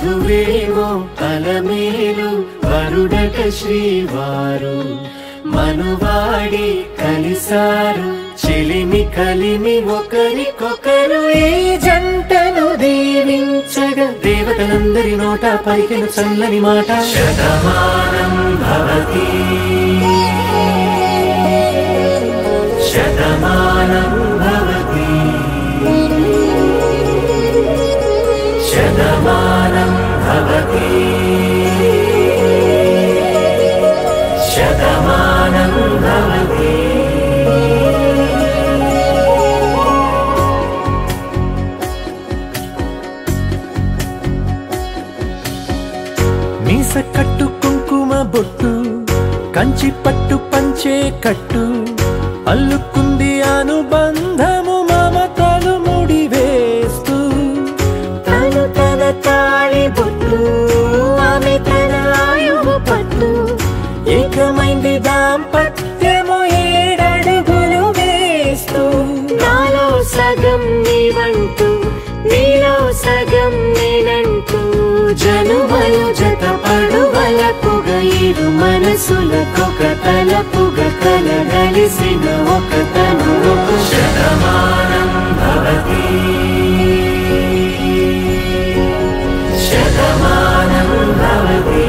వధువేమో అలమేలు వరుడట శ్రీవారు మనువాడి కలిసారు చెలిమి కలిమి ఒకరికొకరు ఈ జంటను దీవించగా దేవతలందరి నోట పలికిన చల్లని మాట శతమానం భవతి శతమానం భవతి శతమానం భవతి శతమానం భవతి మీస కట్టు కుంకుమ బొట్టు కంచి పట్టు పంచే కట్టు అల్లుకుంది అనుబంధము మమతలు ముడివేస్తూ తను తన తాళి బొట్టు ఆమె తన ఆయువు పట్టు ఏకమైంది దాంపత్యము ఏడడుగులు వేస్తూ నాలో సగం నీవంటూ నీలో సగం నేనంటూ జనుమలు జత పడువలపుగ ఇరు మనసులకొక తలపుగ కలగలిసిన ఒక తను ఒక శతమానం భవతి శతమానం భవతి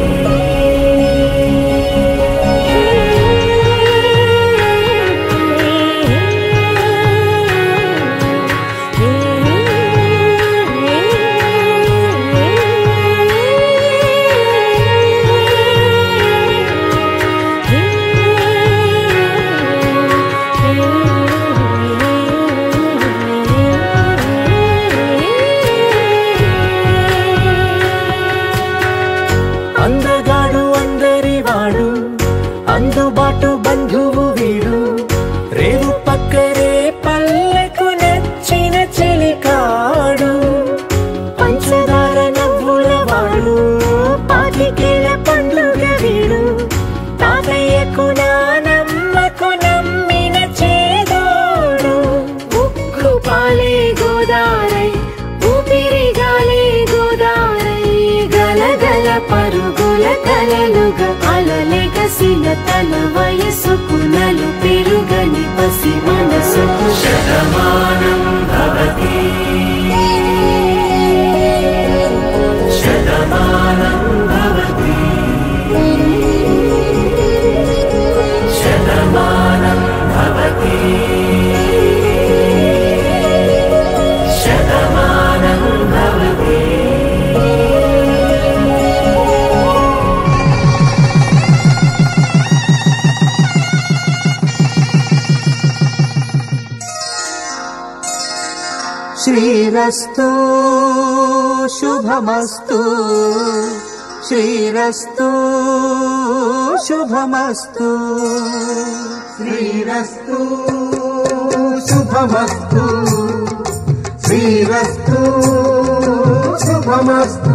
అందగాడు అందరి వాడు అందుబాటు బంధువు వీడు రేవు పక్కరే పల్లెకు నచ్చిన చెలికాడు పంచదార నవ్వుల వాడు పాతికేల పండుగ వీడు తాతయ్యకు నానమ్మకు నమ్మిన చేదోడు ఉక్కు పాలే గోదారై ఊపిరి గాలే గోదారై గలగల పరుగుల కలలుగా అలలెగసిన తన వయసుకు నలు పెరుగని పసి మనసుకు శతమానం భవతి శతమానం భవతి శతమానం భవతి శతమానం భవతి శ్రీరస్తు శుభమస్తు శ్రీరస్తు శుభమస్తు శ్రీరస్తు శుభమస్తు శ్రీరస్తు శుభమస్తు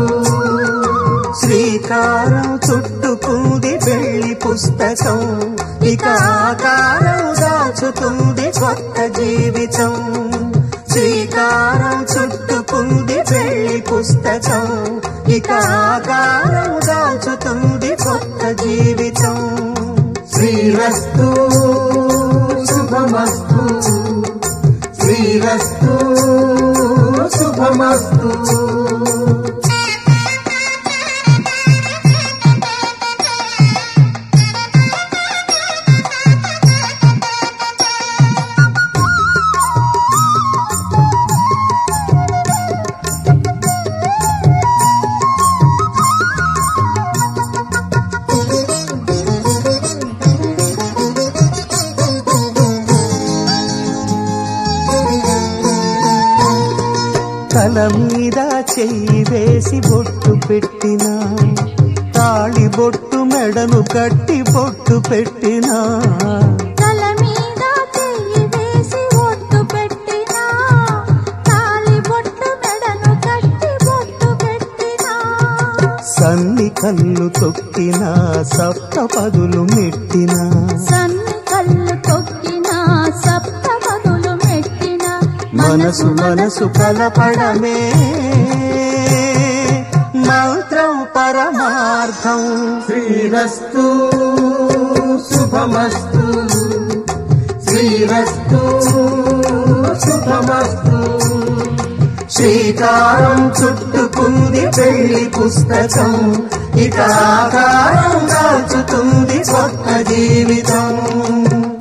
శ్రీకారం చుట్టుకుంది వెళ్ళి పుస్తకం ఇక ఆకారం దాచుతుంది కొత్త జీవితం శ్రీకారం చుట్టుకుంది వెళ్ళి పుస్తకం ఇక ఆకారం దాచుతుంది కొత్త జీవితం శ్రీరస్తు శుభమస్తు శ్రీరస్తు శుభమస్తు తల మీద చెయ్యి వేసి బొట్టు పెట్టినా తాళి బొట్టు మెడను కట్టి బొట్టు పెట్టినా తల మీద చెయ్యి వేసి ఒట్టు పెట్టినా తాళి బొట్టు మెడను కట్టి బొట్టు పెట్టినా సన్ని కళ్ళు తొక్కినా సప్త పదులు మెట్టినా సన్ని కళ్ళు తొక్కినా సప్త పదులు మెట్టినా మనసు మనసు కలపడమే పరమార్థం శ్రీరస్తు శుభమస్తు శ్రీరస్తు శుభమస్తు శ్రీకారం చుట్టుకుంది పెళ్లి పుస్తకం ఇక ఆకారం దాచుతుంది కొత్త జీవితం